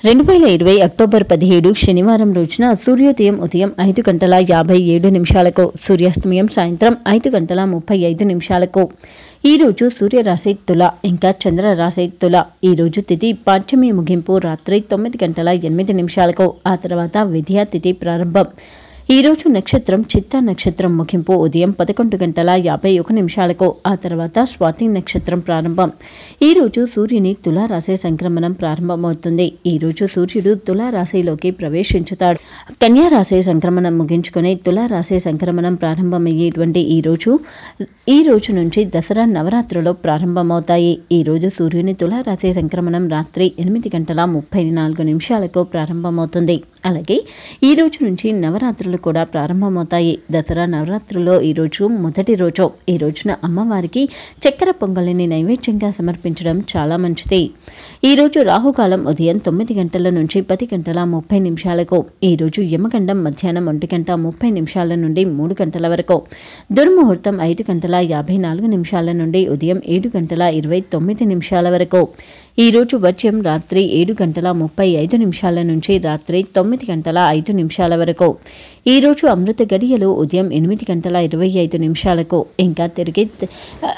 రెండు వేల ఇరవై అక్టోబర్ పదిహేడు శనివారం రోజున సూర్యోదయం ఉదయం ఐదు గంటల యాభై ఏడు నిమిషాలకు సూర్యాస్తమయం సాయంత్రం ఐదు గంటల ముప్పై ఐదు నిమిషాలకు ఈ రోజు సూర్యరాశి తుల ఇంకా చంద్రరాశి తుల ఈ రోజు తిథి పాఠ్యమి ముగింపు రాత్రి తొమ్మిది గంటల ఎనిమిది నిమిషాలకు ఆ తర్వాత విద్యా తిథి ప్రారంభం ఈ రోజు నక్షత్రం చిత్తా నక్షత్రం ముగింపు ఉదయం పదకొండు గంటల యాభై ఒక నిమిషాలకు ఆ తర్వాత స్వాతి నక్షత్రం ప్రారంభం ఈ రోజు సూర్యుని తులారాశి సంక్రమణం ప్రారంభమవుతుంది ఈ రోజు సూర్యుడు తులారాశిలోకి ప్రవేశించుతాడు కన్యా రాశి సంక్రమణం ముగించుకొని తులారాశి సంక్రమణం ప్రారంభమయ్యేటువంటి ఈ రోజు ఈ రోజు నుంచి దసరా నవరాత్రులు ప్రారంభమవుతాయి ఈ రోజు సూర్యుని తులారాశి సంక్రమణం రాత్రి ఎనిమిది గంటల ముప్పై నాలుగు నిమిషాలకు ప్రారంభమవుతుంది అలాగే ఈ రోజు నుంచి నవరాత్రులు కూడా ప్రారంభమవుతాయి దసరా నవరాత్రుల్లో ఈ రోజు మొదటి రోజు ఈ రోజున అమ్మవారికి చక్కెర పొంగలిని నైవేద్యంగా సమర్పించడం చాలా మంచిది ఈ రోజు రాహుకాలం ఉదయం తొమ్మిది గంటల నుంచి పది గంటల ముప్పై నిమిషాలకు ఈ రోజు యమగండం మధ్యాహ్నం ఒంటి గంట ముప్పై నిమిషాల నుండి మూడు గంటల వరకు దుర్ముహూర్తం ఐదు గంటల యాభై నాలుగు నిమిషాల నుండి ఉదయం ఏడు గంటల ఇరవై తొమ్మిది నిమిషాల వరకు ఈ రోజు వర్జ్యం రాత్రి ఏడు గంటల ముప్పై ఐదు నిమిషాల నుంచి రాత్రి తొమ్మిది గంటల ఐదు నిమిషాల వరకు ఈ రోజు అమృత గడియలు ఉదయం ఎనిమిది గంటల ఇరవై ఐదు నిమిషాలకు ఇంకా తిరిగి త-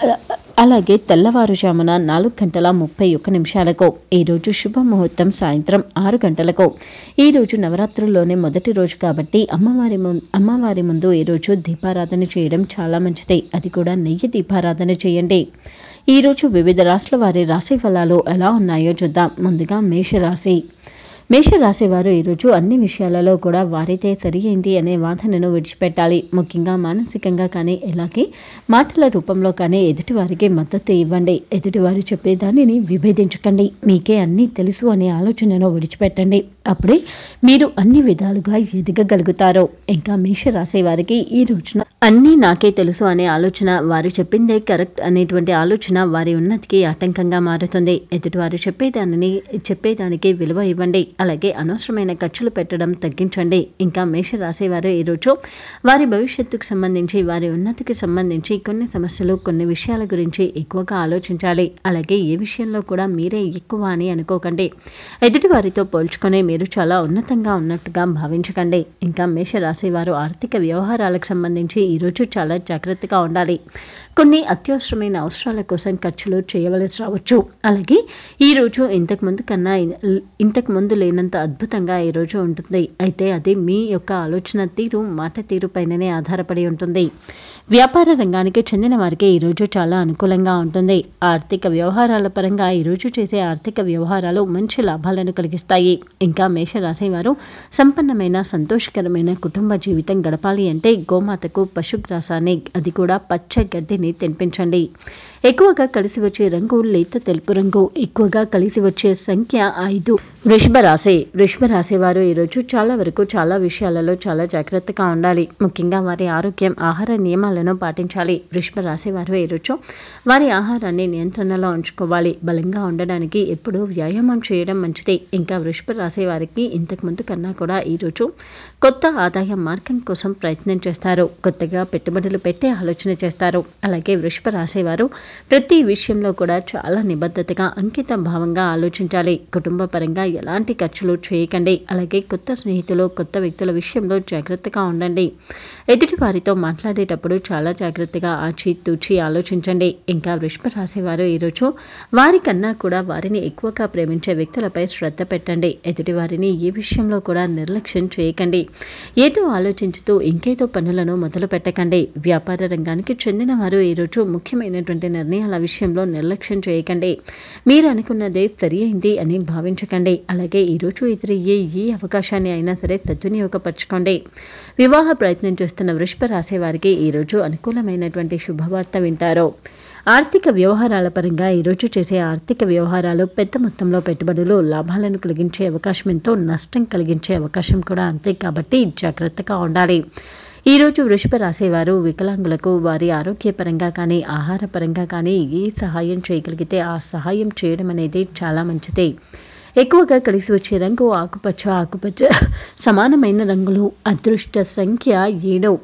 అలాగే తెల్లవారుజామున నాలుగు గంటల ముప్పై ఒక్క నిమిషాలకు ఈ రోజు శుభముహూర్తం సాయంత్రం ఆరు గంటలకు ఈ రోజు నవరాత్రుల్లోనే మొదటి రోజు కాబట్టి అమ్మవారి ము అమ్మవారి ముందు ఈ రోజు దీపారాధన చేయడం చాలా మంచిది అది కూడా నెయ్యి దీపారాధన చేయండి ఈ రోజు వివిధ రాశుల వారి రాశి ఫలాలు ఎలా ఉన్నాయో చూద్దాం ముందుగా మేషరాశి మేషరాశి వారు ఈరోజు అన్ని విషయాలలో కూడా వారితే సరి అయింది అనే వాదనను విడిచిపెట్టాలి ముఖ్యంగా మానసికంగా కానీ అలాగే మాటల రూపంలో కానీ ఎదుటివారికి మద్దతు ఇవ్వండి ఎదుటివారు చెప్పే దానిని విభేదించకండి మీకే అన్నీ తెలుసు అనే ఆలోచనను విడిచిపెట్టండి అప్పుడే మీరు అన్ని విధాలుగా ఎదగగలుగుతారు ఇంకా మేషరాశి వారికి ఈ రోజున అన్నీ నాకే తెలుసు అనే ఆలోచన వారు చెప్పిందే కరెక్ట్ అనేటువంటి ఆలోచన వారి ఉన్నతికి ఆటంకంగా మారుతుంది ఎదుటివారు చెప్పేదానిని చెప్పేదానికి విలువ ఇవ్వండి అలాగే అనవసరమైన ఖర్చులు పెట్టడం తగ్గించండి ఇంకా మేషరాశి వారు ఈరోజు వారి భవిష్యత్తుకు సంబంధించి వారి ఉన్నతికి సంబంధించి కొన్ని సమస్యలు కొన్ని విషయాల గురించి ఎక్కువగా ఆలోచించాలి అలాగే ఏ విషయంలో కూడా మీరే ఎక్కువ అని అనుకోకండి ఎదుటి వారితో పోల్చుకొని మీరు చాలా ఉన్నతంగా ఉన్నట్టుగా భావించకండి ఇంకా మేషరాశి వారు ఆర్థిక వ్యవహారాలకు సంబంధించి ఈరోజు చాలా జాగ్రత్తగా ఉండాలి కొన్ని అత్యవసరమైన అవసరాల కోసం ఖర్చులు చేయవలసి రావచ్చు అలాగే ఈరోజు ఇంతకు ముందు కన్నా ఇంతకు ముందు లేనంత అద్భుతంగా ఈరోజు ఉంటుంది అయితే అది మీ యొక్క ఆలోచన తీరు మాట తీరు పైననే ఆధారపడి ఉంటుంది వ్యాపార రంగానికి చెందిన వారికి ఈరోజు చాలా అనుకూలంగా ఉంటుంది ఆర్థిక వ్యవహారాల పరంగా ఈరోజు చేసే ఆర్థిక వ్యవహారాలు మంచి లాభాలను కలిగిస్తాయి ఇంకా మేషరాశి వారు సంపన్నమైన సంతోషకరమైన కుటుంబ జీవితం గడపాలి అంటే గోమాతకు పశుగ్రాసాన్ని అది కూడా పచ్చ గడ్డిని తినిపించండి ఎక్కువగా కలిసి వచ్చే రంగు లేత తెలుపు రంగు ఎక్కువగా కలిసి వచ్చే సంఖ్య ఐదు వృషభ రాశి వృషభ రాశి వారు ఈరోజు చాలా వరకు చాలా విషయాలలో చాలా జాగ్రత్తగా ఉండాలి ముఖ్యంగా వారి ఆరోగ్యం ఆహార నియమాలను పాటించాలి వృషభ రాశి వారు ఈరోజు వారి ఆహారాన్ని నియంత్రణలో ఉంచుకోవాలి బలంగా ఉండడానికి ఎప్పుడూ వ్యాయామం చేయడం మంచిది ఇంకా వృషభ రాశి వారికి ఇంతకు ముందు కన్నా కూడా ఈరోజు కొత్త ఆదాయ మార్గం కోసం ప్రయత్నం చేస్తారు కొత్తగా పెట్టుబడులు పెట్టే ఆలోచన చేస్తారు అలాగే వృషభ రాశి వారు ప్రతి విషయంలో కూడా చాలా నిబద్ధతగా అంకిత భావంగా ఆలోచించాలి కుటుంబ పరంగా ఎలాంటి ఖర్చులు చేయకండి అలాగే కొత్త స్నేహితులు కొత్త వ్యక్తుల విషయంలో జాగ్రత్తగా ఉండండి ఎదుటి వారితో మాట్లాడేటప్పుడు చాలా జాగ్రత్తగా ఆచి తూచి ఆలోచించండి ఇంకా వృషభ రాశి వారు ఈరోజు వారికన్నా కూడా వారిని ఎక్కువగా ప్రేమించే వ్యక్తులపై శ్రద్ధ పెట్టండి ఎదుటి వారిని ఏ విషయంలో కూడా నిర్లక్ష్యం చేయకండి ఏదో ఆలోచించుతూ ఇంకేదో పనులను మొదలు పెట్టకండి వ్యాపార రంగానికి చెందిన వారు ఈరోజు ముఖ్యమైనటువంటి నిర్ణయాల విషయంలో నిర్లక్ష్యం చేయకండి మీరు అనుకున్నదే సరి అయింది అని భావించకండి అలాగే ఈరోజు ఎదురయ్యే ఏ అవకాశాన్ని అయినా సరే సద్వినియోగపరచుకోండి వివాహ ప్రయత్నం చేస్తున్న వృషభ రాశి వారికి ఈరోజు అనుకూలమైనటువంటి శుభవార్త వింటారు ఆర్థిక వ్యవహారాల పరంగా ఈరోజు చేసే ఆర్థిక వ్యవహారాలు పెద్ద మొత్తంలో పెట్టుబడులు లాభాలను కలిగించే అవకాశం ఎంతో నష్టం కలిగించే అవకాశం కూడా అంతే కాబట్టి జాగ్రత్తగా ఉండాలి ఈరోజు వృషభ రాశి వారు వికలాంగులకు వారి ఆరోగ్యపరంగా కానీ ఆహారపరంగా కానీ ఏ సహాయం చేయగలిగితే ఆ సహాయం చేయడం అనేది చాలా మంచిది ఎక్కువగా కలిసి వచ్చే రంగు ఆకుపచ్చ ఆకుపచ్చ సమానమైన రంగులు అదృష్ట సంఖ్య ఏడు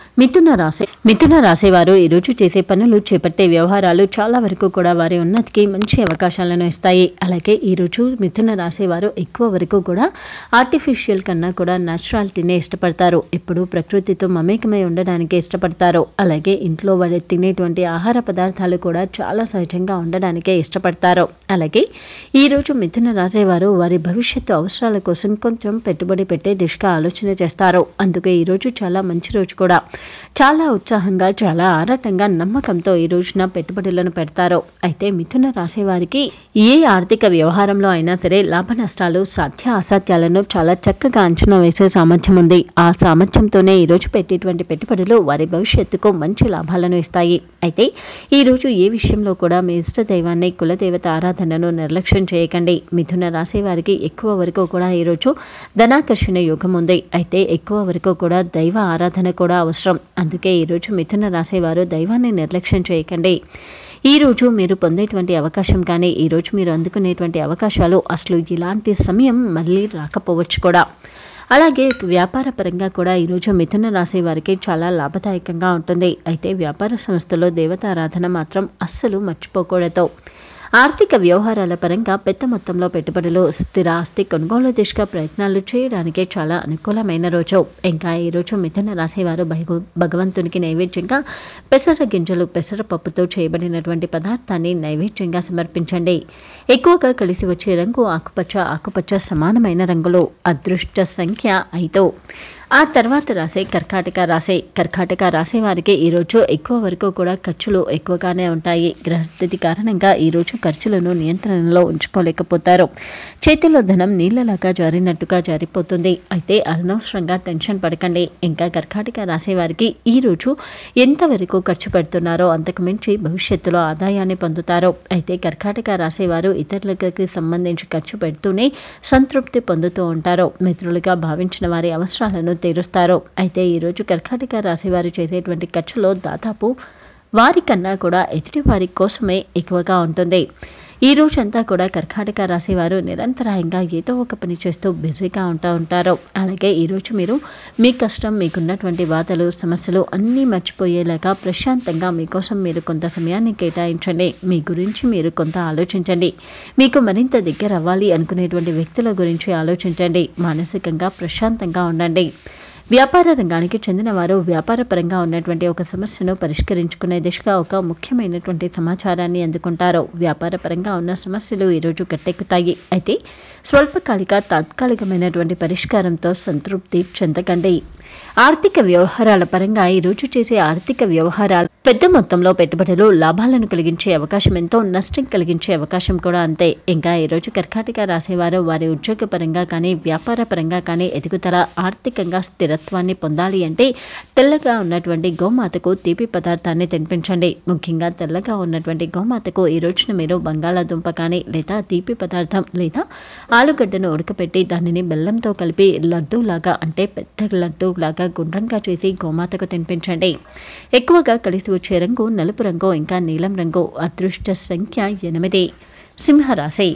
మిథున రాశి మిథున రాశివారు ఈరోజు చేసే పనులు చేపట్టే వ్యవహారాలు చాలా వరకు కూడా వారి ఉన్నతికి మంచి అవకాశాలను ఇస్తాయి అలాగే ఈరోజు మిథున రాశివారు ఎక్కువ వరకు కూడా ఆర్టిఫిషియల్ కన్నా కూడా న్యాచురాలిటీనే ఇష్టపడతారు ఎప్పుడు ప్రకృతితో మమేకమై ఉండడానికి ఇష్టపడతారు అలాగే ఇంట్లో వారు తినేటువంటి ఆహార పదార్థాలు కూడా చాలా సహజంగా ఉండడానికే ఇష్టపడతారు అలాగే ఈరోజు మిథున రాశివారు వారి భవిష్యత్తు అవసరాల కోసం కొంచెం పెట్టుబడి పెట్టే దిశగా ఆలోచన చేస్తారు అందుకే ఈరోజు చాలా మంచి రోజు కూడా చాలా ఉత్సాహంగా చాలా ఆరాటంగా నమ్మకంతో ఈ రోజున పెట్టుబడులను పెడతారు అయితే మిథున రాశి వారికి ఏ ఆర్థిక వ్యవహారంలో అయినా సరే లాభ నష్టాలు సాధ్య అసాధ్యాలను చాలా చక్కగా అంచనా వేసే సామర్థ్యం ఉంది ఆ సామర్థ్యంతోనే ఈ రోజు పెట్టేటువంటి పెట్టుబడులు వారి భవిష్యత్తుకు మంచి లాభాలను ఇస్తాయి అయితే ఈ రోజు ఏ విషయంలో కూడా మీ ఇష్ట దైవాన్ని కులదేవత ఆరాధనను నిర్లక్ష్యం చేయకండి మిథున రాశి వారికి ఎక్కువ వరకు కూడా ఈరోజు ధనాకర్షణ యోగం ఉంది అయితే ఎక్కువ వరకు కూడా దైవ ఆరాధన కూడా అవసరం అందుకే ఈరోజు మిథున రాశి వారు దైవాన్ని నిర్లక్ష్యం చేయకండి ఈ రోజు మీరు పొందేటువంటి అవకాశం కానీ ఈరోజు మీరు అందుకునేటువంటి అవకాశాలు అసలు ఇలాంటి సమయం మళ్ళీ రాకపోవచ్చు కూడా అలాగే వ్యాపార పరంగా కూడా ఈరోజు మిథున రాశి వారికి చాలా లాభదాయకంగా ఉంటుంది అయితే వ్యాపార సంస్థలో దేవతారాధన మాత్రం అస్సలు మర్చిపోకూడదు ఆర్థిక వ్యవహారాల పరంగా పెద్ద మొత్తంలో పెట్టుబడులు స్థిర ఆస్తి కొనుగోలు దిశగా ప్రయత్నాలు చేయడానికే చాలా అనుకూలమైన రోజు ఇంకా ఈ రోజు మిథున రాశి వారు భగ- భగవంతునికి నైవేద్యంగా పెసర గింజలు పెసరపప్పుతో చేయబడినటువంటి పదార్థాన్ని నైవేద్యంగా సమర్పించండి ఎక్కువగా కలిసి వచ్చే రంగు ఆకుపచ్చ ఆకుపచ్చ సమానమైన రంగులు అదృష్ట సంఖ్య ఐదు ఆ తర్వాత రాసే కర్కాటక రాశి కర్కాటక రాశి వారికి ఈరోజు ఎక్కువ వరకు కూడా ఖర్చులు ఎక్కువగానే ఉంటాయి గ్రహస్థితి కారణంగా ఈరోజు ఖర్చులను నియంత్రణలో ఉంచుకోలేకపోతారు చేతిలో ధనం నీళ్ళలాగా జారినట్టుగా జారిపోతుంది అయితే అనవసరంగా టెన్షన్ పడకండి ఇంకా కర్కాటక రాశి వారికి ఈరోజు ఎంతవరకు ఖర్చు పెడుతున్నారో అంతకు మించి భవిష్యత్తులో ఆదాయాన్ని పొందుతారు అయితే కర్కాటక రాశి వారు ఇతరులకి సంబంధించి ఖర్చు పెడుతూనే సంతృప్తి పొందుతూ ఉంటారు మిత్రులుగా భావించిన వారి అవసరాలను తీరుస్తారు అయితే ఈరోజు కర్కాటక రాశి వారు చేసేటువంటి ఖర్చులో దాదాపు వారికన్నా కూడా ఎదుటి వారి కోసమే ఎక్కువగా ఉంటుంది ఈ రోజంతా కూడా కర్కాటక రాశి వారు నిరంతరాయంగా ఏదో ఒక పని చేస్తూ బిజీగా ఉంటూ ఉంటారు అలాగే ఈరోజు మీరు మీ కష్టం మీకున్నటువంటి బాధలు సమస్యలు అన్నీ మర్చిపోయేలాగా ప్రశాంతంగా మీకోసం మీరు కొంత సమయాన్ని కేటాయించండి మీ గురించి మీరు కొంత ఆలోచించండి మీకు మరింత దగ్గర అవ్వాలి అనుకునేటువంటి వ్యక్తుల గురించి ఆలోచించండి మానసికంగా ప్రశాంతంగా ఉండండి వ్యాపార రంగానికి చెందిన వారు వ్యాపార పరంగా ఉన్నటువంటి ఒక సమస్యను పరిష్కరించుకునే దిశగా ఒక ముఖ్యమైనటువంటి సమాచారాన్ని అందుకుంటారు వ్యాపార పరంగా ఉన్న సమస్యలు ఈరోజు గట్టెక్కుతాయి అయితే స్వల్పకాలిక తాత్కాలికమైనటువంటి పరిష్కారంతో సంతృప్తి చెందకండి ఆర్థిక వ్యవహారాల పరంగా ఈరోజు చేసే ఆర్థిక వ్యవహారాలు పెద్ద మొత్తంలో పెట్టుబడులు లాభాలను కలిగించే అవకాశం ఎంతో నష్టం కలిగించే అవకాశం కూడా అంతే ఇంకా ఈరోజు కర్కాటక రాసేవారు వారి ఉద్యోగ పరంగా కానీ వ్యాపార పరంగా కానీ ఎదుగుదల ఆర్థికంగా స్థిరత్వాన్ని పొందాలి అంటే తెల్లగా ఉన్నటువంటి గోమాతకు తీపి పదార్థాన్ని తినిపించండి ముఖ్యంగా తెల్లగా ఉన్నటువంటి గోమాతకు ఈ రోజున మీరు బంగాళాదుంప కానీ లేదా తీపి పదార్థం లేదా ఆలుగడ్డను ఉడకపెట్టి దానిని బెల్లంతో కలిపి లడ్డూలాగా అంటే పెద్ద లడ్డూ లాగా గుండ్రంగా చేసి గోమాతకు తినిపించండి ఎక్కువగా కలిసి వచ్చే రంగు నలుపు రంగు ఇంకా నీలం రంగు అదృష్ట సంఖ్య ఎనిమిది సింహరాశి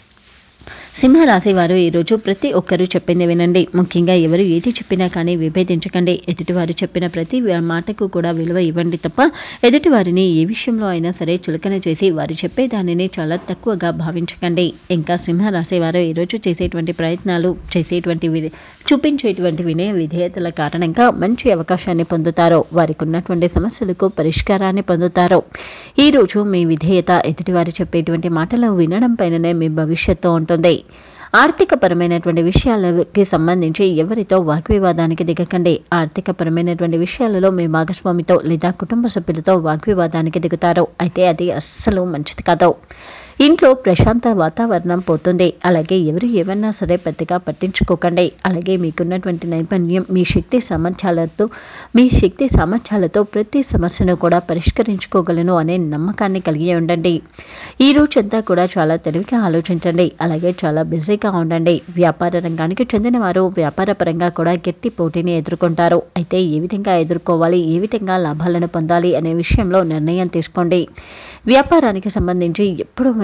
సింహరాశి వారు ఈరోజు ప్రతి ఒక్కరూ చెప్పింది వినండి ముఖ్యంగా ఎవరు ఏది చెప్పినా కానీ విభేదించకండి ఎదుటివారు చెప్పిన ప్రతి వ- మాటకు కూడా విలువ ఇవ్వండి తప్ప ఎదుటివారిని ఏ విషయంలో అయినా సరే చులకన చేసి వారు చెప్పే దానిని చాలా తక్కువగా భావించకండి ఇంకా సింహరాశి వారు ఈరోజు చేసేటువంటి ప్రయత్నాలు చేసేటువంటి వి- చూపించేటువంటి వినయ విధేయతల కారణంగా మంచి అవకాశాన్ని పొందుతారు వారికి ఉన్నటువంటి సమస్యలకు పరిష్కారాన్ని పొందుతారు ఈరోజు మీ విధేయత ఎదుటివారు చెప్పేటువంటి మాటలు వినడం పైననే మీ భవిష్యత్తు ఉంటుంది ఆర్థిక పరమైనటువంటి విషయాలకి సంబంధించి ఎవరితో వాగ్వివాదానికి దిగకండి ఆర్థిక పరమైనటువంటి విషయాలలో మీ భాగస్వామితో లేదా కుటుంబ సభ్యులతో వాగ్వివాదానికి దిగుతారు అయితే అది అస్సలు మంచిది కాదు ఇంట్లో ప్రశాంత వాతావరణం పోతుంది అలాగే ఎవరు ఏమన్నా సరే పెద్దగా పట్టించుకోకండి అలాగే మీకున్నటువంటి నైపుణ్యం మీ శక్తి సామర్థ్యాలతో మీ శక్తి సామర్థ్యాలతో ప్రతి సమస్యను కూడా పరిష్కరించుకోగలను అనే నమ్మకాన్ని కలిగి ఉండండి ఈ రోజంతా కూడా చాలా తెలివిగా ఆలోచించండి అలాగే చాలా బిజీగా ఉండండి వ్యాపార రంగానికి చెందిన వారు వ్యాపార పరంగా కూడా గట్టి పోటీని ఎదుర్కొంటారు అయితే ఏ విధంగా ఎదుర్కోవాలి ఏ విధంగా లాభాలను పొందాలి అనే విషయంలో నిర్ణయం తీసుకోండి వ్యాపారానికి సంబంధించి ఎప్పుడు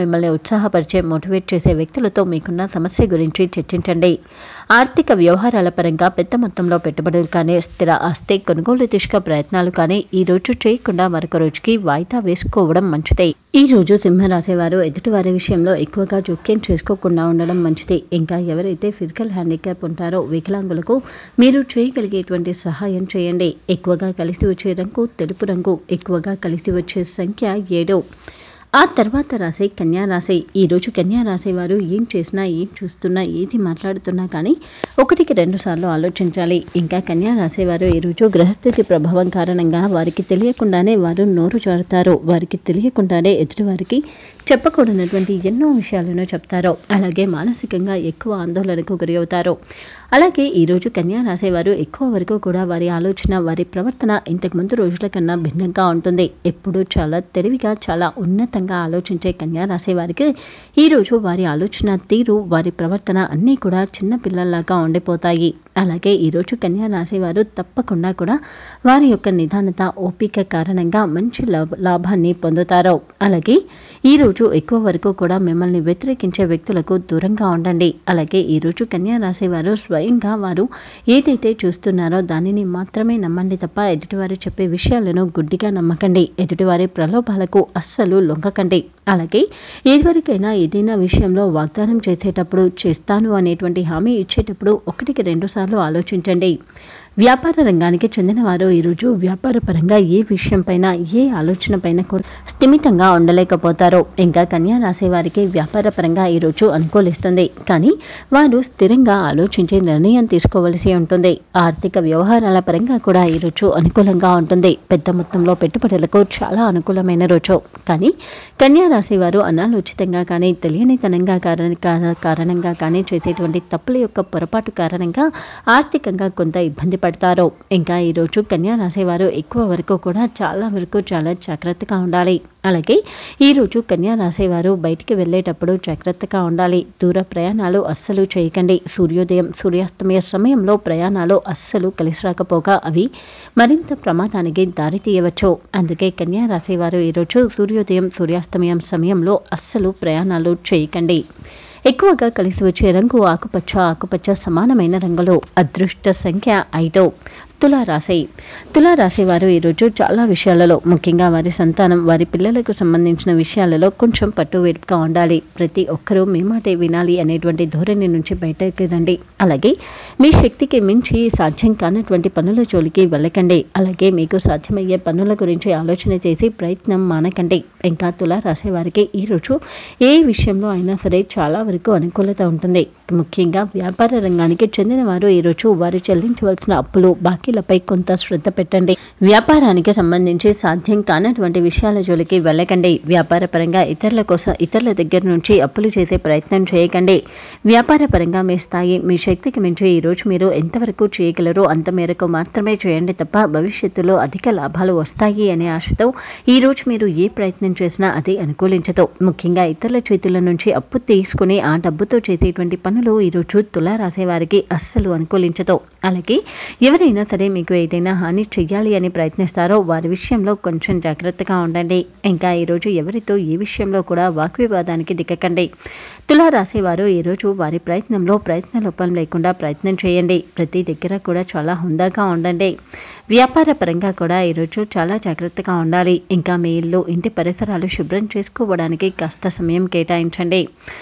మిమ్మల్ని ఉత్సాహపరిచే మోటివేట్ చేసే వ్యక్తులతో మీకున్న సమస్య గురించి చర్చించండి ఆర్థిక వ్యవహారాల పరంగా పెద్ద మొత్తంలో పెట్టుబడులు కానీ స్థిర ఆస్తి కొనుగోలు దిశగా ప్రయత్నాలు కానీ ఈ రోజు చేయకుండా మరొక రోజుకి వాయిదా వేసుకోవడం మంచిదే ఈ రోజు సింహరాశి వారు ఎదుటివారి విషయంలో ఎక్కువగా జోక్యం చేసుకోకుండా ఉండడం మంచిది ఇంకా ఎవరైతే ఫిజికల్ హ్యాండిక్యాప్ ఉంటారో వికలాంగులకు మీరు చేయగలిగేటువంటి సహాయం చేయండి ఎక్కువగా కలిసి వచ్చే రంగు తెలుపు రంగు ఎక్కువగా కలిసి వచ్చే సంఖ్య ఏడు ఆ తర్వాత రాసే కన్యా రాశి ఈరోజు కన్యా రాశి వారు ఏం చేసినా ఏం చూస్తున్నా ఏది మాట్లాడుతున్నా కానీ ఒకటికి రెండు సార్లు ఆలోచించాలి ఇంకా కన్యా రాశి వారు ఈరోజు గ్రహస్థితి ప్రభావం కారణంగా వారికి తెలియకుండానే వారు నోరు జారుతారు వారికి తెలియకుండానే ఎదుటివారికి చెప్పకూడనటువంటి ఎన్నో విషయాలను చెప్తారు అలాగే మానసికంగా ఎక్కువ ఆందోళనకు గురి అవుతారు అలాగే ఈరోజు కన్యా రాసేవారు ఎక్కువ వరకు కూడా వారి ఆలోచన వారి ప్రవర్తన ఇంతకు ముందు రోజుల కన్నా భిన్నంగా ఉంటుంది ఎప్పుడూ చాలా తెలివిగా చాలా ఉన్నతంగా ఆలోచించే కన్యా రాసేవారికి ఈరోజు వారి ఆలోచన తీరు వారి ప్రవర్తన అన్నీ కూడా చిన్న పిల్లల్లాగా ఉండిపోతాయి అలాగే ఈరోజు కన్యా రాసేవారు తప్పకుండా కూడా వారి యొక్క నిదానత ఓపిక కారణంగా మంచి లాభ లాభాన్ని పొందుతారు అలాగే ఈరోజు ఎక్కువ వరకు కూడా మిమ్మల్ని వ్యతిరేకించే వ్యక్తులకు దూరంగా ఉండండి అలాగే ఈరోజు కన్యా రాసేవారు స్వయంగా వారు ఏదైతే చూస్తున్నారో దానిని మాత్రమే నమ్మండి తప్ప ఎదుటివారు చెప్పే విషయాలను గుడ్డిగా నమ్మకండి ఎదుటివారి ప్రలోభాలకు అస్సలు లొంగకండి అలాగే ఏదివరకైనా ఏదైనా విషయంలో వాగ్దానం చేసేటప్పుడు చేస్తాను అనేటువంటి హామీ ఇచ్చేటప్పుడు ఒకటికి రెండు సార్లు ఆలోచించండి వ్యాపార రంగానికి చెందిన వారు ఈరోజు వ్యాపార పరంగా ఏ విషయంపైన ఏ ఆలోచన పైన కూడా స్థిమితంగా ఉండలేకపోతారో ఇంకా కన్యా రాసే వారికి వ్యాపార పరంగా ఈరోజు అనుకూలిస్తుంది కానీ వారు స్థిరంగా ఆలోచించి నిర్ణయం తీసుకోవలసి ఉంటుంది ఆర్థిక వ్యవహారాల పరంగా కూడా ఈరోజు అనుకూలంగా ఉంటుంది పెద్ద మొత్తంలో పెట్టుబడులకు చాలా అనుకూలమైన రోజు కానీ కన్యా రాశి వారు అనాలోచితంగా కానీ తెలియనితనంగా కారణ కార- కారణంగా కానీ చేసేటువంటి తప్పుల యొక్క పొరపాటు కారణంగా ఆర్థికంగా కొంత ఇబ్బంది పడతారు ఇంకా ఈరోజు కన్యా రాశి వారు ఎక్కువ వరకు కూడా చాలా వరకు చాలా జాగ్రత్తగా ఉండాలి అలాగే ఈరోజు కన్యా రాశి వారు బయటికి వెళ్ళేటప్పుడు జాగ్రత్తగా ఉండాలి దూర ప్రయాణాలు అస్సలు చేయకండి సూర్యోదయం సూర్యాస్తమయ సమయంలో ప్రయాణాలు అస్సలు కలిసి రాకపోగా అవి మరింత ప్రమాదానికి దారి తీయవచ్చు అందుకే కన్యా రాశి వారు ఈరోజు సూర్యోదయం సూర్యాస్తమయం సమయంలో అస్సలు ప్రయాణాలు చేయకండి ఎక్కువగా కలిసి వచ్చే రంగు ఆకుపచ్చ ఆకుపచ్చ సమానమైన రంగులు అదృష్ట సంఖ్య ఐదు తులారాశి తులారాశి వారు ఈరోజు చాలా విషయాలలో ముఖ్యంగా వారి సంతానం వారి పిల్లలకు సంబంధించిన విషయాలలో కొంచెం పట్టు వేడుపుగా ఉండాలి ప్రతి ఒక్కరూ మీ మాటే వినాలి అనేటువంటి ధోరణి నుంచి బయటకు రండి అలాగే మీ శక్తికి మించి సాధ్యం కానటువంటి పనుల జోలికి వెళ్ళకండి అలాగే మీకు సాధ్యమయ్యే పనుల గురించి ఆలోచన చేసి ప్రయత్నం మానకండి ఇంకా తులా రాసే వారికి ఈరోజు ఏ విషయంలో అయినా సరే చాలా వరకు అనుకూలత ఉంటుంది ముఖ్యంగా వ్యాపార రంగానికి చెందిన వారు ఈరోజు వారు చెల్లించవలసిన అప్పులు బాకీలపై కొంత శ్రద్ధ పెట్టండి వ్యాపారానికి సంబంధించి సాధ్యం కానటువంటి విషయాల జోలికి వెళ్ళకండి వ్యాపార పరంగా ఇతరుల కోసం ఇతరుల దగ్గర నుంచి అప్పులు చేసే ప్రయత్నం చేయకండి వ్యాపార పరంగా మీ స్థాయి మీ శక్తికి మించి ఈరోజు మీరు ఎంతవరకు చేయగలరో అంత మేరకు మాత్రమే చేయండి తప్ప భవిష్యత్తులో అధిక లాభాలు వస్తాయి అనే ఆశతో ఈరోజు మీరు ఏ ప్రయత్నం చేసినా అది అనుకూలించదు ముఖ్యంగా ఇతరుల చేతుల నుంచి అప్పు తీసుకుని ఆ డబ్బుతో చేసేటువంటి పనులు ఈరోజు తులా రాసే వారికి అస్సలు అనుకూలించదు అలాగే ఎవరైనా సరే మీకు ఏదైనా హాని చెయ్యాలి అని ప్రయత్నిస్తారో వారి విషయంలో కొంచెం జాగ్రత్తగా ఉండండి ఇంకా ఈరోజు ఎవరితో ఏ విషయంలో కూడా వాగ్వివాదానికి దిక్కకండి తులా రాసేవారు ఈరోజు వారి ప్రయత్నంలో ప్రయత్న లోపం లేకుండా ప్రయత్నం చేయండి ప్రతి దగ్గర కూడా చాలా హుందాగా ఉండండి వ్యాపార పరంగా కూడా ఈరోజు చాలా జాగ్రత్తగా ఉండాలి ఇంకా మీ ఇల్లు ఇంటి పరిసరాలు శుభ్రం చేసుకోవడానికి కాస్త సమయం కేటాయించండి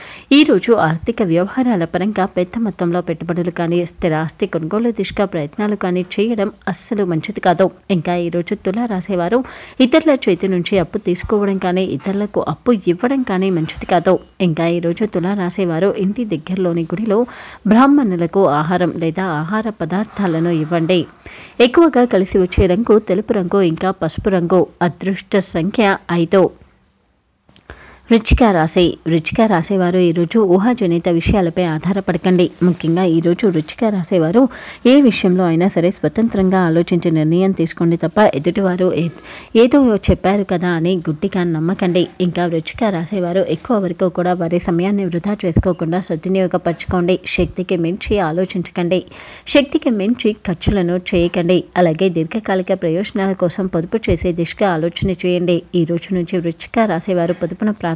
ఈరోజు ఆర్థిక వ్యవహారాల పరంగా పెద్ద మొత్తంలో పెట్టుబడులు కానీ స్థిరాస్తి కొనుగోలు దిశగా ప్రయత్నాలు కానీ చేయడం అస్సలు మంచిది కాదు ఇంకా ఈరోజు తులా రాసేవారు ఇతరుల చేతి నుంచి అప్పు తీసుకోవడం కానీ ఇతరులకు అప్పు ఇవ్వడం కానీ మంచిది కాదు ఇంకా ఈరోజు తులా రాసేవారు ఇంటి దగ్గరలోని గుడిలో బ్రాహ్మణులకు ఆహారం లేదా ఆహార పదార్థాలను ఇవ్వండి ఎక్కువగా కలిసి వచ్చే రంగు తెలుపు రంగు ఇంకా పసుపు రంగు అదృష్ట సంఖ్య ఐదు వృచ్చిక రాశి వృచ్చిక రాసేవారు ఈరోజు ఊహాజనిత విషయాలపై ఆధారపడకండి ముఖ్యంగా ఈరోజు వృచ్చిక రాసేవారు ఏ విషయంలో అయినా సరే స్వతంత్రంగా ఆలోచించి నిర్ణయం తీసుకోండి తప్ప ఎదుటివారు ఏ- ఏదో చెప్పారు కదా అని గుడ్డిగా నమ్మకండి ఇంకా వృచ్చిక రాసేవారు ఎక్కువ వరకు కూడా వారి సమయాన్ని వృధా చేసుకోకుండా సద్వినియోగపరచుకోండి శక్తికి మించి ఆలోచించకండి శక్తికి మించి ఖర్చులను చేయకండి అలాగే దీర్ఘకాలిక ప్రయోజనాల కోసం పొదుపు చేసే దిశగా ఆలోచన చేయండి ఈ రోజు నుంచి వృచ్చిక రాసేవారు పొదుపును ప్రారంభ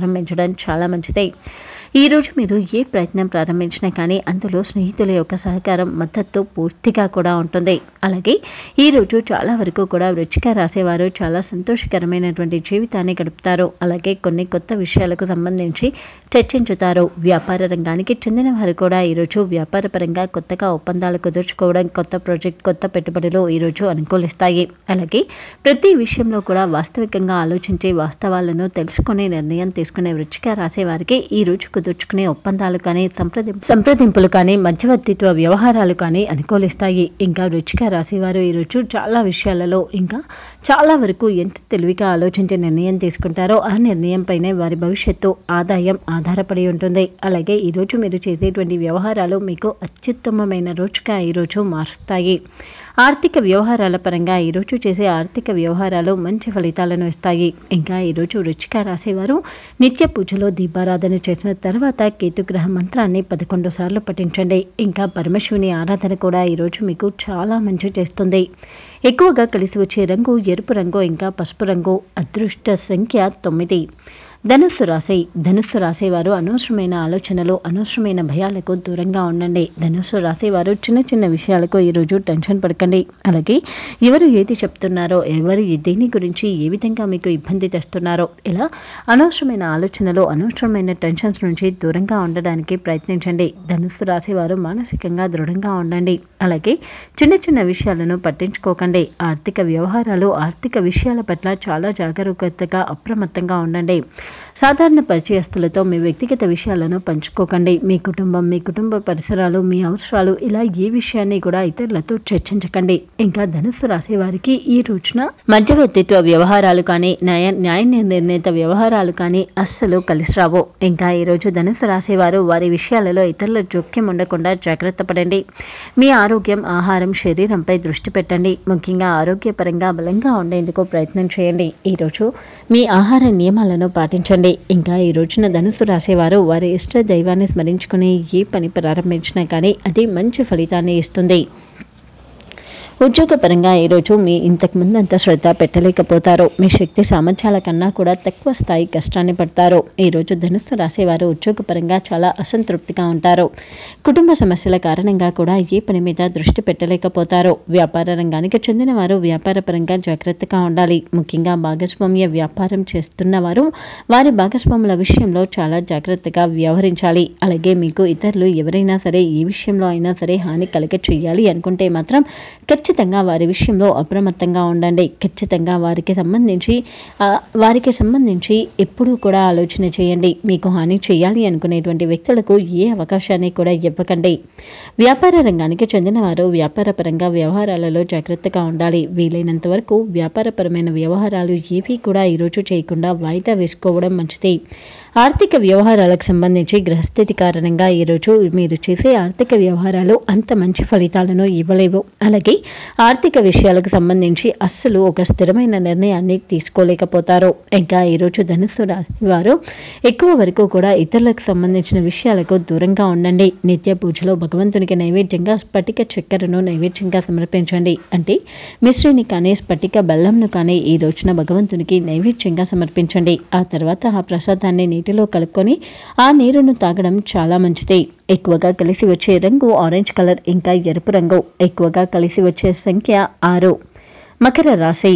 ప్రారంభించడం చాలా మంచిది ఈరోజు మీరు ఏ ప్రయత్నం ప్రారంభించినా కానీ అందులో స్నేహితుల యొక్క సహకారం మద్దతు పూర్తిగా కూడా ఉంటుంది అలాగే ఈరోజు చాలా వరకు కూడా వృచ్చిక రాసేవారు చాలా సంతోషకరమైనటువంటి జీవితాన్ని గడుపుతారు అలాగే కొన్ని కొత్త విషయాలకు సంబంధించి చర్చించుతారు వ్యాపార రంగానికి చెందిన వారు కూడా ఈరోజు వ్యాపార పరంగా కొత్తగా ఒప్పందాలు కుదుర్చుకోవడం కొత్త ప్రాజెక్ట్ కొత్త పెట్టుబడులు ఈరోజు అనుకూలిస్తాయి అలాగే ప్రతి విషయంలో కూడా వాస్తవికంగా ఆలోచించి వాస్తవాలను తెలుసుకునే నిర్ణయం తీసుకునే వృచ్చిక రాసేవారికి ఈ రోజు కుదుర్చుకునే ఒప్పందాలు కానీ సంప్రది సంప్రదింపులు కానీ మధ్యవర్తిత్వ వ్యవహారాలు కానీ అనుకూలిస్తాయి ఇంకా వృచ్చిక రాసేవారు ఈరోజు చాలా విషయాలలో ఇంకా చాలా వరకు ఎంత తెలివిగా ఆలోచించే నిర్ణయం తీసుకుంటారో ఆ నిర్ణయంపైనే వారి భవిష్యత్తు ఆదాయం ఆధారపడి ఉంటుంది అలాగే ఈరోజు మీరు చేసేటువంటి వ్యవహారాలు మీకు అత్యుత్తమమైన రోజుగా ఈరోజు మారుస్తాయి ఆర్థిక వ్యవహారాల పరంగా ఈరోజు చేసే ఆర్థిక వ్యవహారాలు మంచి ఫలితాలను ఇస్తాయి ఇంకా ఈరోజు రుచిక రాసేవారు నిత్య పూజలో దీపారాధన చేసిన తర్వాత కేతుగ్రహ మంత్రాన్ని పదకొండు సార్లు పఠించండి ఇంకా పరమశివుని ఆరాధన కూడా ఈరోజు మీకు చాలా మంచి చేస్తుంది ఎక్కువగా కలిసి వచ్చే రంగు ఎరుపు రంగు ఇంకా పసుపు రంగు అదృష్ట సంఖ్య తొమ్మిది ధనుస్సు రాశి ధనుస్సు రాసేవారు అనవసరమైన ఆలోచనలు అనవసరమైన భయాలకు దూరంగా ఉండండి ధనుస్సు రాసేవారు చిన్న చిన్న విషయాలకు ఈరోజు టెన్షన్ పడకండి అలాగే ఎవరు ఏది చెప్తున్నారో ఎవరు దేని గురించి ఏ విధంగా మీకు ఇబ్బంది తెస్తున్నారో ఇలా అనవసరమైన ఆలోచనలు అనవసరమైన టెన్షన్స్ నుంచి దూరంగా ఉండడానికి ప్రయత్నించండి ధనుస్సు రాసేవారు మానసికంగా దృఢంగా ఉండండి అలాగే చిన్న చిన్న విషయాలను పట్టించుకోకండి ఆర్థిక వ్యవహారాలు ఆర్థిక విషయాల పట్ల చాలా జాగరూకతగా అప్రమత్తంగా ఉండండి సాధారణ పరిచయస్తులతో మీ వ్యక్తిగత విషయాలను పంచుకోకండి మీ కుటుంబం మీ కుటుంబ పరిసరాలు మీ అవసరాలు ఇలా ఏ విషయాన్ని కూడా ఇతరులతో చర్చించకండి ఇంకా ధనుస్సు రాసే వారికి ఈ రోజున మధ్యవర్తిత్వ వ్యవహారాలు కానీ న్యాయ న్యాయ నిర్ణీత వ్యవహారాలు కానీ అస్సలు కలిసి రావు ఇంకా ఈరోజు ధనుస్సు రాసేవారు వారి విషయాలలో ఇతరుల జోక్యం ఉండకుండా జాగ్రత్త పడండి మీ ఆరోగ్యం ఆహారం శరీరంపై దృష్టి పెట్టండి ముఖ్యంగా ఆరోగ్యపరంగా బలంగా ఉండేందుకు ప్రయత్నం చేయండి ఈరోజు మీ ఆహార నియమాలను పాటించండి ఇంకా ఈ రోజున ధనుసు రాసేవారు వారి ఇష్ట దైవాన్ని స్మరించుకుని ఏ పని ప్రారంభించినా కానీ అది మంచి ఫలితాన్ని ఇస్తుంది ఉద్యోగపరంగా ఈరోజు మీ ఇంతకు ముందు అంత శ్రద్ధ పెట్టలేకపోతారు మీ శక్తి సామర్థ్యాల కన్నా కూడా తక్కువ స్థాయి కష్టాన్ని పడతారు ఈరోజు ధనుస్సు రాసేవారు ఉద్యోగపరంగా చాలా అసంతృప్తిగా ఉంటారు కుటుంబ సమస్యల కారణంగా కూడా ఏ పని మీద దృష్టి పెట్టలేకపోతారు వ్యాపార రంగానికి చెందిన వారు వ్యాపార పరంగా జాగ్రత్తగా ఉండాలి ముఖ్యంగా భాగస్వామ్య వ్యాపారం చేస్తున్న వారు వారి భాగస్వాముల విషయంలో చాలా జాగ్రత్తగా వ్యవహరించాలి అలాగే మీకు ఇతరులు ఎవరైనా సరే ఏ విషయంలో అయినా సరే హాని కలగ చేయాలి అనుకుంటే మాత్రం ఖచ్చితంగా వారి విషయంలో అప్రమత్తంగా ఉండండి ఖచ్చితంగా వారికి సంబంధించి ఆ, వారికి సంబంధించి ఎప్పుడూ కూడా ఆలోచన చేయండి మీకు హాని చేయాలి అనుకునేటువంటి వ్యక్తులకు ఏ అవకాశాన్ని కూడా ఇవ్వకండి వ్యాపార రంగానికి చెందిన వారు వ్యాపార పరంగా వ్యవహారాలలో జాగ్రత్తగా ఉండాలి వీలైనంత వరకు వ్యాపారపరమైన వ్యవహారాలు ఏవి కూడా ఈరోజు చేయకుండా వాయిదా వేసుకోవడం మంచిది ఆర్థిక వ్యవహారాలకు సంబంధించి గ్రహస్థితి కారణంగా ఈరోజు మీరు చేసే ఆర్థిక వ్యవహారాలు అంత మంచి ఫలితాలను ఇవ్వలేవు అలాగే ఆర్థిక విషయాలకు సంబంధించి అస్సలు ఒక స్థిరమైన నిర్ణయాన్ని తీసుకోలేకపోతారు ఇంకా ఈరోజు ధనుస్సు రాశి వారు ఎక్కువ వరకు కూడా ఇతరులకు సంబంధించిన విషయాలకు దూరంగా ఉండండి నిత్య పూజలో భగవంతునికి నైవేద్యంగా స్ఫటిక చక్కెరను నైవేద్యంగా సమర్పించండి అంటే మిశ్రిని కానీ స్ఫటిక బెల్లంను కానీ ఈ రోజున భగవంతునికి నైవేద్యంగా సమర్పించండి ఆ తర్వాత ఆ ప్రసాదాన్ని నీటిలో కలుపుకొని ఆ నీరును తాగడం చాలా మంచిది ఎక్కువగా కలిసి వచ్చే రంగు ఆరెంజ్ కలర్ ఇంకా ఎరుపు రంగు ఎక్కువగా కలిసి వచ్చే సంఖ్య ఆరు మకర రాశి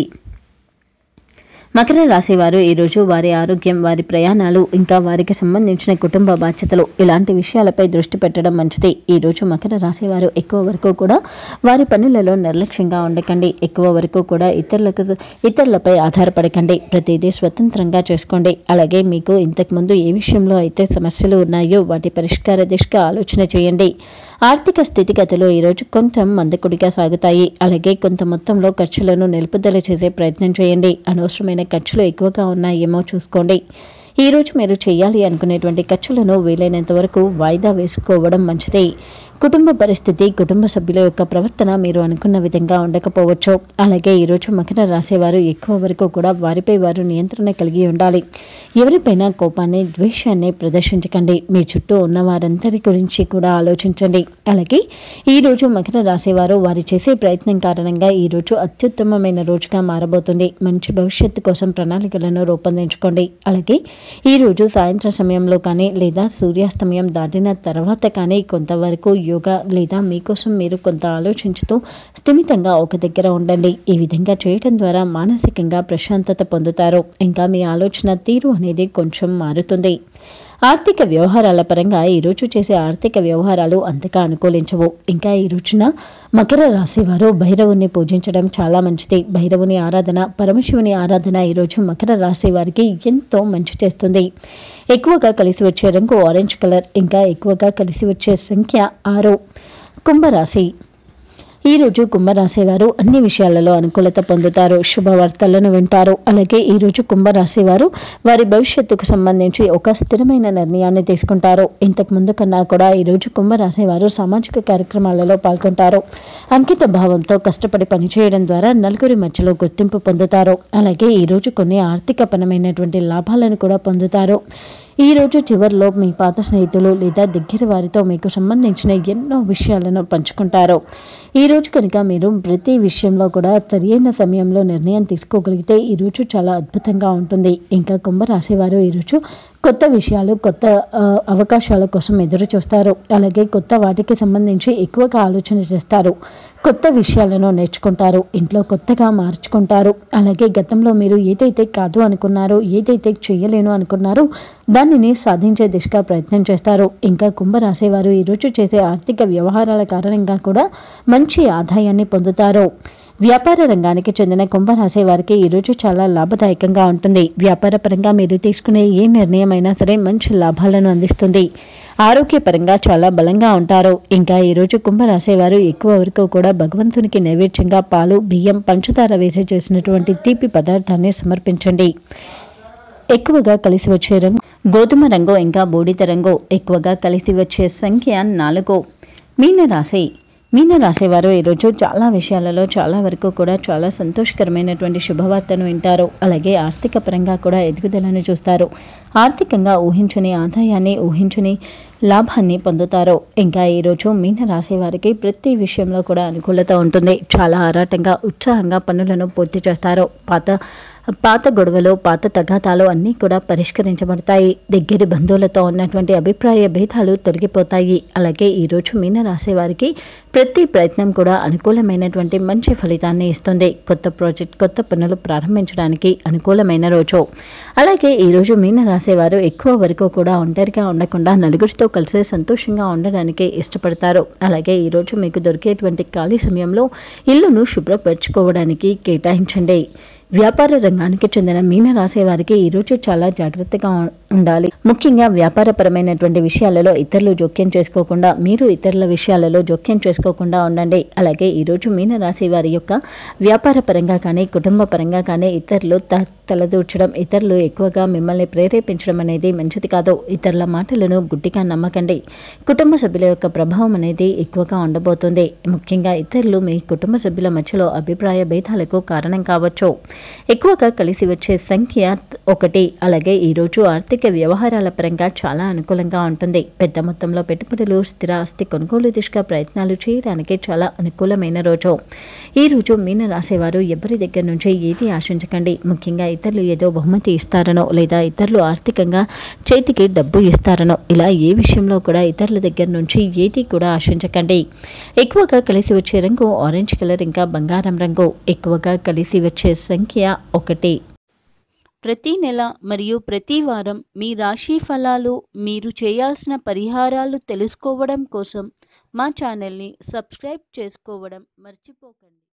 మకర రాశి వారు ఈరోజు వారి ఆరోగ్యం వారి ప్రయాణాలు ఇంకా వారికి సంబంధించిన కుటుంబ బాధ్యతలు ఇలాంటి విషయాలపై దృష్టి పెట్టడం మంచిది ఈరోజు మకర రాశి వారు ఎక్కువ వరకు కూడా వారి పనులలో నిర్లక్ష్యంగా ఉండకండి ఎక్కువ వరకు కూడా ఇతరులకు ఇతరులపై ఆధారపడకండి ప్రతిదీ స్వతంత్రంగా చేసుకోండి అలాగే మీకు ఇంతకుముందు ఏ విషయంలో అయితే సమస్యలు ఉన్నాయో వాటి పరిష్కార దిశగా ఆలోచన చేయండి ఆర్థిక స్థితిగతులు ఈరోజు కొంచెం మందకుడిగా సాగుతాయి అలాగే కొంత మొత్తంలో ఖర్చులను నిలుపుదల చేసే ప్రయత్నం చేయండి అనవసరమైన ఖర్చులు ఎక్కువగా ఉన్నాయేమో చూసుకోండి ఈరోజు మీరు చేయాలి అనుకునేటువంటి ఖర్చులను వీలైనంత వరకు వాయిదా వేసుకోవడం మంచిది కుటుంబ పరిస్థితి కుటుంబ సభ్యుల యొక్క ప్రవర్తన మీరు అనుకున్న విధంగా ఉండకపోవచ్చు అలాగే ఈరోజు మకర రాసేవారు ఎక్కువ వరకు కూడా వారిపై వారు నియంత్రణ కలిగి ఉండాలి ఎవరిపైనా కోపాన్ని ద్వేషాన్ని ప్రదర్శించకండి మీ చుట్టూ ఉన్న వారందరి గురించి కూడా ఆలోచించండి అలాగే ఈరోజు మకర రాసేవారు వారు చేసే ప్రయత్నం కారణంగా ఈరోజు అత్యుత్తమమైన రోజుగా మారబోతుంది మంచి భవిష్యత్తు కోసం ప్రణాళికలను రూపొందించుకోండి అలాగే ఈరోజు సాయంత్రం సమయంలో కానీ లేదా సూర్యాస్తమయం దాటిన తర్వాత కానీ కొంతవరకు యోగా లేదా మీకోసం మీరు కొంత ఆలోచించుతూ స్థిమితంగా ఒక దగ్గర ఉండండి ఈ విధంగా చేయడం ద్వారా మానసికంగా ప్రశాంతత పొందుతారు ఇంకా మీ ఆలోచన తీరు అనేది కొంచెం మారుతుంది ఆర్థిక వ్యవహారాల పరంగా ఈరోజు చేసే ఆర్థిక వ్యవహారాలు అంతగా అనుకూలించవు ఇంకా ఈ రోజున మకర రాశి వారు భైరవుని పూజించడం చాలా మంచిది భైరవుని ఆరాధన పరమశివుని ఆరాధన ఈరోజు మకర రాశి వారికి ఎంతో మంచి చేస్తుంది ఎక్కువగా కలిసి వచ్చే రంగు ఆరెంజ్ కలర్ ఇంకా ఎక్కువగా కలిసి వచ్చే సంఖ్య ఆరు కుంభరాశి ఈరోజు కుంభరాశి వారు అన్ని విషయాలలో అనుకూలత పొందుతారు శుభవార్తలను వింటారు అలాగే ఈరోజు కుంభరాశి వారు వారి భవిష్యత్తుకు సంబంధించి ఒక స్థిరమైన నిర్ణయాన్ని తీసుకుంటారు ఇంతకు ముందు కన్నా కూడా ఈరోజు కుంభరాశి వారు సామాజిక కార్యక్రమాలలో పాల్గొంటారు అంకిత భావంతో కష్టపడి పనిచేయడం ద్వారా నలుగురి మధ్యలో గుర్తింపు పొందుతారు అలాగే ఈరోజు కొన్ని ఆర్థికపరమైనటువంటి లాభాలను కూడా పొందుతారు ఈ రోజు చివరిలో మీ పాత స్నేహితులు లేదా దగ్గర వారితో మీకు సంబంధించిన ఎన్నో విషయాలను పంచుకుంటారు ఈ రోజు కనుక మీరు ప్రతి విషయంలో కూడా సరియైన సమయంలో నిర్ణయం తీసుకోగలిగితే ఈ రోజు చాలా అద్భుతంగా ఉంటుంది ఇంకా కుంభరాశి వారు ఈరోజు కొత్త విషయాలు కొత్త ఆ, అవకాశాల కోసం ఎదురు చూస్తారు అలాగే కొత్త వాటికి సంబంధించి ఎక్కువగా ఆలోచన చేస్తారు కొత్త విషయాలను నేర్చుకుంటారు ఇంట్లో కొత్తగా మార్చుకుంటారు అలాగే గతంలో మీరు ఏదైతే కాదు అనుకున్నారో ఏదైతే చేయలేను అనుకున్నారో దానిని సాధించే దిశగా ప్రయత్నం చేస్తారు ఇంకా కుంభరాశి వారు ఈరోజు చేసే ఆర్థిక వ్యవహారాల కారణంగా కూడా మంచి ఆదాయాన్ని పొందుతారు వ్యాపార రంగానికి చెందిన కుంభరాశి వారికి ఈరోజు చాలా లాభదాయకంగా ఉంటుంది వ్యాపార పరంగా మీరు తీసుకునే ఏ నిర్ణయం అయినా సరే మంచి లాభాలను అందిస్తుంది ఆరోగ్యపరంగా చాలా బలంగా ఉంటారు ఇంకా ఈరోజు కుంభరాశి వారు ఎక్కువ వరకు కూడా భగవంతునికి నైవేద్యంగా పాలు బియ్యం పంచదార వేసి చేసినటువంటి తీపి పదార్థాన్ని సమర్పించండి ఎక్కువగా కలిసి వచ్చే రంగు గోధుమ రంగు ఇంకా బూడిద రంగు ఎక్కువగా కలిసి వచ్చే సంఖ్య నాలుగు మీనరాశి మీనరాశి వారు ఈరోజు చాలా విషయాలలో చాలా వరకు కూడా చాలా సంతోషకరమైనటువంటి శుభవార్తను వింటారు అలాగే ఆర్థిక పరంగా కూడా ఎదుగుదలను చూస్తారు ఆర్థికంగా ఊహించని ఆదాయాన్ని ఊహించని లాభాన్ని పొందుతారు ఇంకా ఈరోజు మీన రాశి వారికి ప్రతి విషయంలో కూడా అనుకూలత ఉంటుంది చాలా ఆరాటంగా ఉత్సాహంగా పనులను పూర్తి చేస్తారు పాత పాత గొడవలు పాత తగాతాలు అన్నీ కూడా పరిష్కరించబడతాయి దగ్గరి బంధువులతో ఉన్నటువంటి అభిప్రాయ భేదాలు తొలగిపోతాయి అలాగే ఈరోజు మీన రాశి వారికి ప్రతి ప్రయత్నం కూడా అనుకూలమైనటువంటి మంచి ఫలితాన్ని ఇస్తుంది కొత్త ప్రాజెక్ట్ కొత్త పనులు ప్రారంభించడానికి అనుకూలమైన రోజు అలాగే ఈరోజు మీన రాసేవారు ఎక్కువ వరకు కూడా ఒంటరిగా ఉండకుండా నలుగురితో కలిసి సంతోషంగా ఉండడానికి ఇష్టపడతారు అలాగే ఈరోజు మీకు దొరికేటువంటి ఖాళీ సమయంలో ఇల్లును శుభ్రపరచుకోవడానికి కేటాయించండి వ్యాపార రంగానికి చెందిన మీన రాసే వారికి ఈరోజు చాలా జాగ్రత్తగా ఉ- ఉండాలి ముఖ్యంగా వ్యాపారపరమైనటువంటి విషయాలలో ఇతరులు జోక్యం చేసుకోకుండా మీరు ఇతరుల విషయాలలో జోక్యం చేసుకోకుండా ఉండండి అలాగే ఈరోజు మీన రాశి వారి యొక్క వ్యాపార పరంగా కానీ కుటుంబ పరంగా కానీ ఇతరులు త తలదూర్చడం ఇతరులు ఎక్కువగా మిమ్మల్ని ప్రేరేపించడం అనేది మంచిది కాదు ఇతరుల మాటలను గుడ్డిగా నమ్మకండి కుటుంబ సభ్యుల యొక్క ప్రభావం అనేది ఎక్కువగా ఉండబోతుంది ముఖ్యంగా ఇతరులు మీ కుటుంబ సభ్యుల మధ్యలో అభిప్రాయ భేదాలకు కారణం కావచ్చు ఎక్కువగా కలిసి వచ్చే సంఖ్య ఒకటి అలాగే ఈరోజు ఆర్థిక వ్యవహారాల పరంగా చాలా అనుకూలంగా ఉంటుంది పెద్ద మొత్తంలో పెట్టుబడులు స్థిర ఆస్తి కొనుగోలు దిశగా ప్రయత్నాలు చేయడానికి చాలా అనుకూలమైన రోజు ఈ రోజు మీన రాసేవారు ఎవరి దగ్గర నుంచి ఏది ఆశించకండి ముఖ్యంగా ఇతరులు ఏదో బహుమతి ఇస్తారనో లేదా ఇతరులు ఆర్థికంగా చేతికి డబ్బు ఇస్తారనో ఇలా ఏ విషయంలో కూడా ఇతరుల దగ్గర నుంచి ఏది కూడా ఆశించకండి ఎక్కువగా కలిసి వచ్చే రంగు ఆరెంజ్ కలర్ ఇంకా బంగారం రంగు ఎక్కువగా కలిసి వచ్చే సంఖ్య ఒకటి ప్రతి నెల మరియు ప్రతి వారం మీ రాశి ఫలాలు మీరు చేయాల్సిన పరిహారాలు తెలుసుకోవడం కోసం మా ఛానల్ని సబ్స్క్రైబ్ చేసుకోవడం మర్చిపోకండి